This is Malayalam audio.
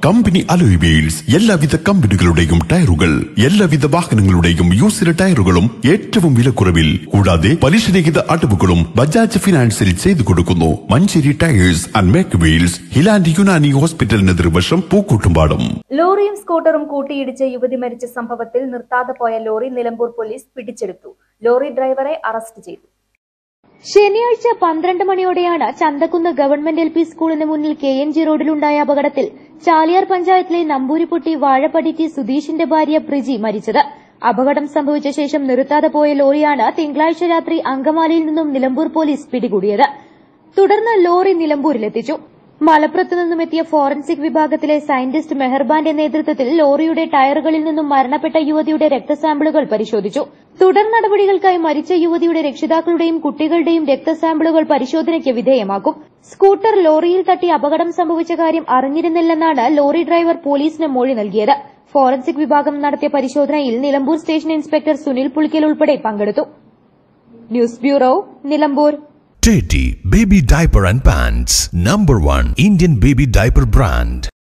കമ്പനി അലോയ് വീൽസ് എല്ലാവിധ കമ്പനികളുടെയും ടയറുകൾ എല്ലാവിധ വാഹനങ്ങളുടെയും യൂസിഡ് ടയറുകളും ഏറ്റവും വിലക്കുറവിൽ കൂടാതെ പലിശരഹിത അടവുകളും ബജാജ് ഫിനാൻസിൽ ചെയ്തു കൊടുക്കുന്നു Manjeri tyres and make wheels highland Unani ഹോസ്പിറ്റലിന് എതിർവശം പൂക്കൂട്ടുംപാടം ലോറിയും സ്കൂട്ടറും കൂട്ടിയിടിച്ച് യുവതി മരിച്ച സംഭവത്തിൽ നിർത്താതെ പോയ ലോറി നിലമ്പൂർ പോലീസ് പിടിച്ചെടുത്തു ലോറി ഡ്രൈവറെ അറസ്റ്റ് ചെയ്തു ശനിയാഴ്ച പന്ത്രണ്ട് മണിയോടെയാണ് ചന്തക്കുന്ന് ഗവൺമെന്റ് എൽ പി സ്കൂളിന് മുന്നിൽ കെ എൻ ജി റോഡിലുണ്ടായ അപകടത്തിൽ ചാലിയാർ പഞ്ചായത്തിലെ നമ്പൂരിപ്പൊട്ടി വാഴപ്പടി ടി സുധീഷിന്റെ ഭാര്യ പ്രിജി മരിച്ചത് അപകടം സംഭവിച്ച ശേഷം നിർത്താതെ പോയ ലോറിയാണ് തിങ്കളാഴ്ച രാത്രി അങ്കമാലിയിൽ നിന്നും നിലമ്പൂർ പോലീസ് പിടികൂടിയത് തുടർന്ന് ലോറി നിലമ്പൂരിലെത്തിച്ചു മലപ്പുറത്തു നിന്നും എത്തിയ ഫോറൻസിക് വിഭാഗത്തിലെ സയന്റിസ്റ്റ് മെഹർബാന്റെ നേതൃത്വത്തിൽ ലോറിയുടെ ടയറുകളിൽ നിന്നും മരണപ്പെട്ട യുവതിയുടെ രക്തസാമ്പിളുകൾ പരിശോധിച്ചു തുടർ നടപടികൾക്കായി മരിച്ച യുവതിയുടെ രക്ഷിതാക്കളുടെയും കുട്ടികളുടെയും രക്തസാമ്പിളുകൾ പരിശോധനയ്ക്ക് വിധേയമാക്കും സ്കൂട്ടർ ലോറിയിൽ തട്ടി അപകടം സംഭവിച്ച കാര്യം അറിഞ്ഞിരുന്നില്ലെന്നാണ് ലോറി ഡ്രൈവർ പോലീസിന് മൊഴി നൽകിയത് ഫോറൻസിക് വിഭാഗം നടത്തിയ പരിശോധനയിൽ നിലമ്പൂർ സ്റ്റേഷൻ ഇൻസ്പെക്ടർ സുനിൽ പുളിക്കൽ ഉൾപ്പെടെ പങ്കെടുത്തു news bureau Nilambur Teddy Baby Diaper and Pants, number one Indian baby diaper brand.